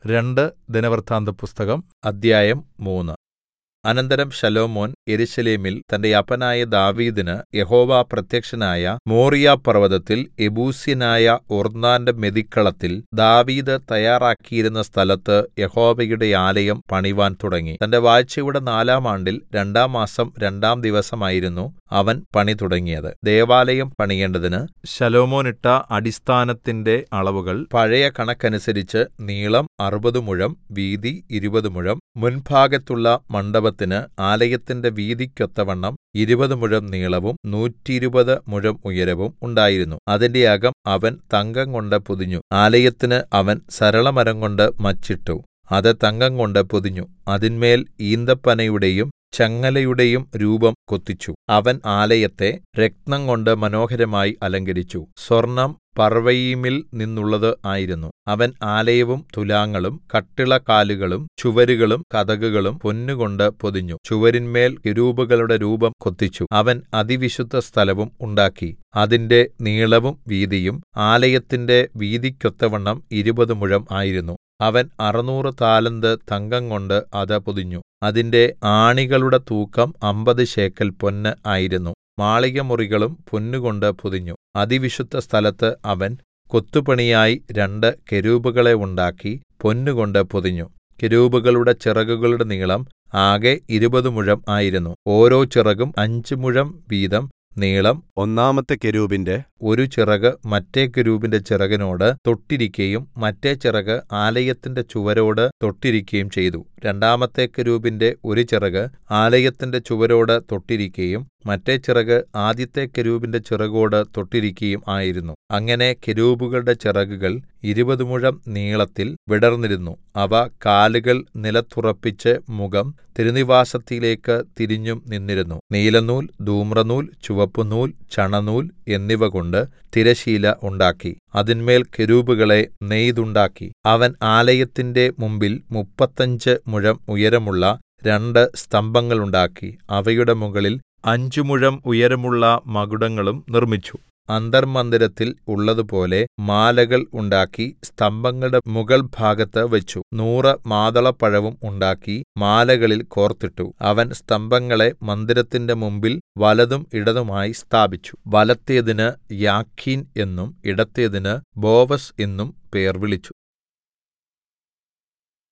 രണ്ട് ദിനവൃത്താന്തപുസ്തകം അദ്ധ്യായം മൂന്ന് അനന്തരം ശലോമോൻ യെരൂശലേമിൽ തന്റെ അപ്പനായ ദാവീദിന് യഹോവ പ്രത്യക്ഷനായ മോറിയാപർവ്വതത്തിൽ യെബൂസ്യനായ ഒർന്നാന്റെ മെതിക്കളത്തിൽ ദാവീദ് തയ്യാറാക്കിയിരുന്ന സ്ഥലത്ത് യഹോവയുടെ ആലയം പണിവാൻ തുടങ്ങി തന്റെ വാഴ്ചയുടെ നാലാം ആണ്ടിൽ രണ്ടാം മാസം രണ്ടാം ദിവസമായിരുന്നു അവൻ പണി തുടങ്ങിയത് ദേവാലയം പണിയേണ്ടതിന് ശലോമോൻ ഇട്ട അടിസ്ഥാനത്തിന്റെ അളവുകൾ പഴയ കണക്കനുസരിച്ച് നീളം അറുപത് മുഴം വീതി ഇരുപത് മുഴം മുൻഭാഗത്തുള്ള മണ്ഡപത്തിന് ആലയത്തിന്റെ വീതിക്കൊത്തവണ്ണം ഇരുപത് മുഴം നീളവും നൂറ്റിരുപത് മുഴം ഉയരവും ഉണ്ടായിരുന്നു അതിന്റെ അകം അവൻ തങ്കംകൊണ്ട് പൊതിഞ്ഞു ആലയത്തിന് അവൻ സരളമരംകൊണ്ട് മച്ചിട്ടു അത് തങ്കംകൊണ്ട് പൊതിഞ്ഞു അതിന്മേൽ ഈന്തപ്പനയുടെയും ചങ്ങലയുടെയും രൂപം കൊത്തിച്ചു അവൻ ആലയത്തെ രത്നംകൊണ്ട് മനോഹരമായി അലങ്കരിച്ചു സ്വർണം പർവ്വയീമിൽ നിന്നുള്ളത് ആയിരുന്നു അവൻ ആലയവും തുലാങ്ങളും കട്ടിളക്കാലുകളും ചുവരുകളും കതകുകളും പൊന്നുകൊണ്ട് പൊതിഞ്ഞു ചുവരിന്മേൽ കെരൂബുകളുടെ രൂപം കൊത്തിച്ചു അവൻ അതിവിശുദ്ധ സ്ഥലവും ഉണ്ടാക്കി അതിന്റെ നീളവും വീതിയും ആലയത്തിന്റെ വീതിക്കൊത്തവണ്ണം ഇരുപത് മുഴം ആയിരുന്നു അവൻ അറുനൂറ് താലന്ത് തങ്കംകൊണ്ട് അത് പൊതിഞ്ഞു അതിന്റെ ആണികളുടെ തൂക്കം അമ്പത് ശേക്കെൽ പൊന്ന് ആയിരുന്നു മാളികമുറികളും പൊന്നുകൊണ്ട് പൊതിഞ്ഞു അതിവിശുദ്ധ സ്ഥലത്ത് അവൻ കൊത്തുപണിയായി രണ്ട് കെരൂബുകളെ ഉണ്ടാക്കി പൊന്നുകൊണ്ട് പൊതിഞ്ഞു കെരൂബുകളുടെ ചിറകുകളുടെ നീളം ആകെ ഇരുപത് മുഴം ആയിരുന്നു ഓരോ ചിറകും അഞ്ച് മുഴം വീതം നീളം ഒന്നാമത്തെ കെരൂബിന്റെ ഒരു ചിറക് മറ്റേ കെരൂബിന്റെ ചിറകിനോട് തൊട്ടിരിക്കയും മറ്റേ ചിറക് ആലയത്തിന്റെ ചുവരോട് തൊട്ടിരിക്കയും ചെയ്തു രണ്ടാമത്തെ കെരൂബിന്റെ ഒരു ചിറക് ആലയത്തിന്റെ ചുവരോട് തൊട്ടിരിക്കയും മറ്റേ ചിറക് ആദ്യത്തെ കെരൂബിന്റെ ചിറകോട് തൊട്ടിരിക്കയും ആയിരുന്നു അങ്ങനെ കെരൂബുകളുടെ ചിറകുകൾ ഇരുപത് മുഴം നീളത്തിൽ വിടർന്നിരുന്നു അവ കാലുകൾ നിലത്തുറപ്പിച്ച് മുഖം തിരുനിവാസത്തിലേക്ക് തിരിഞ്ഞും നിന്നിരുന്നു നീലനൂൽ ധൂമ്രനൂൽ ചുവപ്പുനൂൽ ചണനൂൽ എന്നിവ കൊണ്ട് തിരശീല ഉണ്ടാക്കി അതിന്മേൽ കെരൂബുകളെ നെയ്തുണ്ടാക്കി അവൻ ആലയത്തിന്റെ മുമ്പിൽ മുപ്പത്തഞ്ച് മുഴം ഉയരമുള്ള രണ്ട് സ്തംഭങ്ങളുണ്ടാക്കി അവയുടെ മുകളിൽ അഞ്ച് മുഴം ഉയരമുള്ള മകുടങ്ങളും നിർമ്മിച്ചു അന്തർമ്മന്ദിരത്തിൽ ഉള്ളതുപോലെ മാലകൾ ഉണ്ടാക്കി സ്തംഭങ്ങളുടെ മുകൾ ഭാഗത്ത് വെച്ചു നൂറ് മാതളപ്പഴവും ഉണ്ടാക്കി മാലകളിൽ കോർത്തിട്ടു അവൻ സ്തംഭങ്ങളെ മന്ദിരത്തിന്റെ മുമ്പിൽ വലതും ഇടതുമായി സ്ഥാപിച്ചു വലത്തേതിന് യാഖീൻ എന്നും ഇടത്തേതിന് ബോവസ് എന്നും പേർ വിളിച്ചു